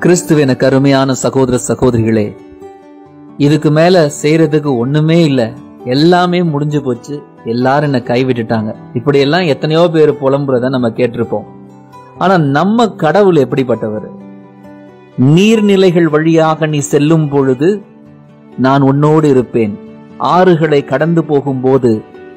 கிறிஸ்துவின கருமையான சகோதர சகோதரிகளே இதுக்கு மேல செய்யறதுக்கு ஒண்ணுமே இல்ல எல்லாமே முடிஞ்சு போச்சு எல்லாரும் என்ன கைவிட்டுட்டாங்க இப்படி எல்லாம் எத்தனையோ பேர் புலம்புறத நம்ம கேட்டிருப்போம் ஆனா நம்ம கடவுள் எப்படிப்பட்டவர் நீர்நிலைகள் வழியாக நீ செல்லும் பொழுது நான் உன்னோடு இருப்பேன் ஆறுகளை கடந்து போகும்போது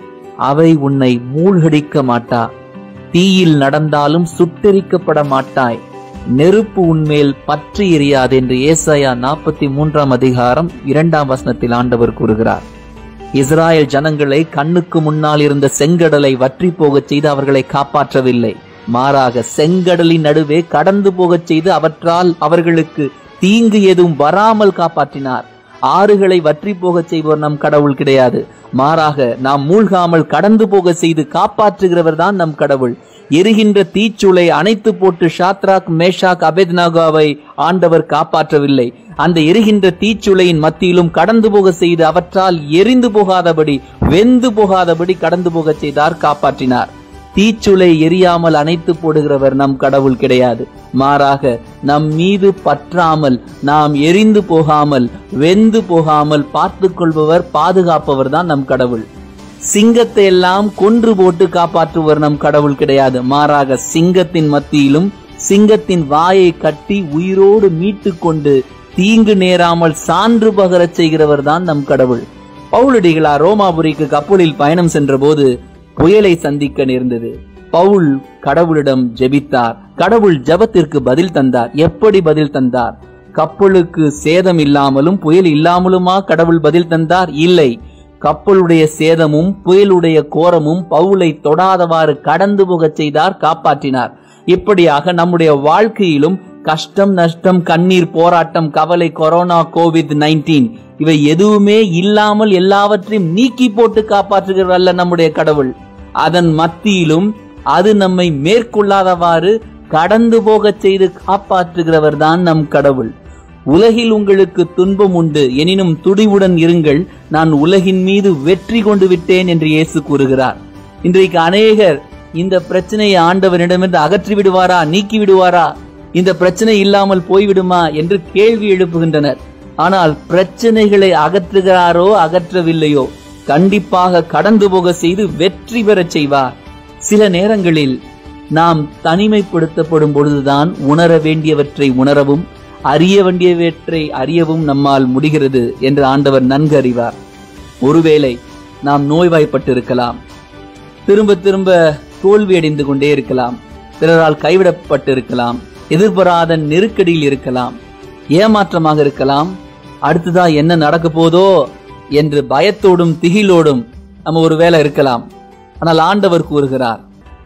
அவை உன்னை மூழ்கடிக்க மாட்டா தீயில் நடந்தாலும் சுட்டெரிக்கப்பட மாட்டாய் நெருப்பு உன்மேல் பற்றி எரியாது என்று ஏசாயா நாற்பத்தி மூன்றாம் அதிகாரம் இரண்டாம் வசனத்தில் ஆண்டவர் கூறுகிறார் இஸ்ராயல் ஜனங்களை கண்ணுக்கு முன்னால் இருந்த செங்கடலை வற்றி போகச் செய்து அவர்களை காப்பாற்றவில்லை மாறாக செங்கடலின் நடுவே கடந்து போகச் செய்து அவற்றால் அவர்களுக்கு தீங்கு எதுவும் வராமல் காப்பாற்றினார் ஆறுகளை வற்றி போகச் செய்வோர் நம் கடவுள் கிடையாது மாறாக நாம் மூழ்காமல் கடந்து போக செய்து காப்பாற்றுகிறவர் தான் நம் கடவுள் எரிகின்ற தீச்சுளை அணைத்து போட்டு ஷாத்ராக் மேஷாக் அபெத்னாகாவை ஆண்டவர் காப்பாற்றவில்லை அந்த எரிகின்ற தீச்சுளையின் மத்தியிலும் கடந்து போக செய்து அவற்றால் எரிந்து போகாதபடி வெந்து போகாதபடி கடந்து போக செய்தார் காப்பாற்றினார் தீச்சுளை எரியாமல் அணைத்து போடுகிறவர் நம் கடவுள் கிடையாது மாறாக நம் மீது பற்றாமல் நாம் எரிந்து போகாமல் வெந்து போகாமல் பார்த்து கொள்பவர் பாதுகாப்பவர் தான் நம் கடவுள் சிங்கத்தை எல்லாம் கொன்று போட்டு காப்பாற்றுவர் நம் கடவுள் கிடையாது மாறாக சிங்கத்தின் மத்தியிலும் சிங்கத்தின் வாயை கட்டி உயிரோடு மீட்டு கொண்டு தீங்கு நேராமல் சான்று பகரச் செய்கிறவர் தான் நம் கடவுள் பவுலடிகளா ரோமாபுரிக்கு கப்பலில் பயணம் சென்றபோது புயலை சந்திக்க நேர்ந்தது பவுல் கடவுளிடம் ஜெபித்தார் கடவுள் ஜெபத்திற்கு பதில் தந்தார் எப்படி பதில் தந்தார் கப்பலுக்கு சேதம் இல்லாமலும் புயல் இல்லாமலுமா கடவுள் பதில் தந்தார் இல்லை கப்பலுடைய சேதமும் புயலுடைய கோரமும் பவுலை தொடாதவாறு கடந்து போகச் செய்தார் காப்பாற்றினார் இப்படியாக நம்முடைய வாழ்க்கையிலும் கஷ்டம் நஷ்டம் கண்ணீர் போராட்டம் கவலை கொரோனா கோவிட் நைன்டீன் இவை எதுவுமே இல்லாமல் எல்லாவற்றையும் நீக்கி போட்டு காப்பாற்றுகிறவர் அல்ல நம்முடைய கடவுள் அதன் மத்தியிலும் அது நம்மை மேற்கொள்ளாதவாறு கடந்து போகச் செய்து காப்பாற்றுகிறவர் தான் நம் கடவுள் உலகில் உங்களுக்கு துன்பம் உண்டு எனினும் துடிவுடன் இருங்கள் நான் உலகின் மீது வெற்றி கொண்டு விட்டேன் என்று இயேசு கூறுகிறார் இன்றைக்கு அநேகர் இந்த பிரச்சனையை ஆண்டவரிடமிருந்து அகற்றி விடுவாரா நீக்கி விடுவாரா இந்த பிரச்சனை இல்லாமல் போய்விடுமா என்று கேள்வி எழுப்புகின்றனர் ஆனால் பிரச்சனைகளை அகற்றுகிறாரோ அகற்றவில்லையோ கண்டிப்பாக கடந்து போக செய்து வெற்றி பெறச் செய்வார் சில நேரங்களில் நாம் தனிமைப்படுத்தப்படும் பொழுதுதான் உணர வேண்டியவற்றை உணரவும் அறிய வேண்டியவற்றை அறியவும் நம்மால் முடிகிறது என்று ஆண்டவர் நன்கு அறிவார் ஒருவேளை நாம் நோய்வாய்ப்பட்டிருக்கலாம் திரும்ப திரும்ப தோல்வி அடைந்து கொண்டே இருக்கலாம் பிறரால் கைவிடப்பட்டிருக்கலாம் எதிர்பாராத நெருக்கடியில் இருக்கலாம் ஏமாற்றமாக இருக்கலாம் அடுத்ததா என்ன நடக்க போதோ என்று பயத்தோடும் திகிலோடும் நம்ம ஒரு வேலை இருக்கலாம் ஆனால் ஆண்டவர் கூறுகிறார்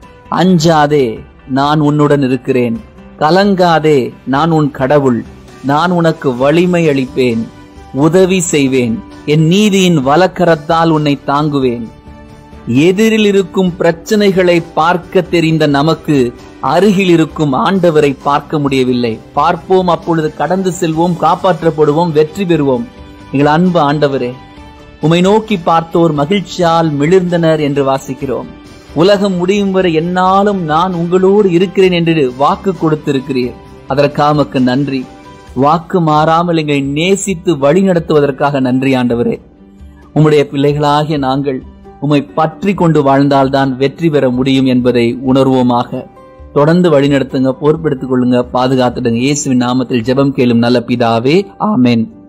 அஞ்சாதே நான் உன்னுடன் இருக்கிறேன் கலங்காதே நான் உன் கடவுள் நான் உனக்கு வலிமை அளிப்பேன் உதவி செய்வேன் என் நீதியின் வலக்கரத்தால் உன்னை தாங்குவேன் எதிரில் இருக்கும் பிரச்சனைகளை பார்க்க தெரிந்த நமக்கு அருகில் இருக்கும் ஆண்டவரை பார்க்க முடியவில்லை பார்ப்போம் அப்பொழுது கடந்து செல்வோம் காப்பாற்றப்படுவோம் வெற்றி பெறுவோம் எங்கள் அன்பு ஆண்டவரே உமை நோக்கி பார்த்தோர் மகிழ்ச்சியால் மிளிர்ந்தனர் என்று வாசிக்கிறோம் உலகம் முடியும் வரை என்னாலும் நான் உங்களோடு இருக்கிறேன் என்று வாக்கு கொடுத்திருக்கிறீர் அதற்காமக்கு நன்றி வாக்கு மாறாமல் எங்களை நேசித்து வழி நடத்துவதற்காக நன்றி ஆண்டவரே உம்முடைய பிள்ளைகளாகிய நாங்கள் உம்மை பற்றி கொண்டு வாழ்ந்தால்தான் வெற்றி பெற முடியும் என்பதை உணர்வோமாக தொடர்ந்து வழிநடத்துங்க பொறுப்பெடுத்துக் கொள்ளுங்க பாதுகாத்துடுங்க இயேசுவின் நாமத்தில் ஜெபம் கேளும் நல்ல பிதாவே ஆமென்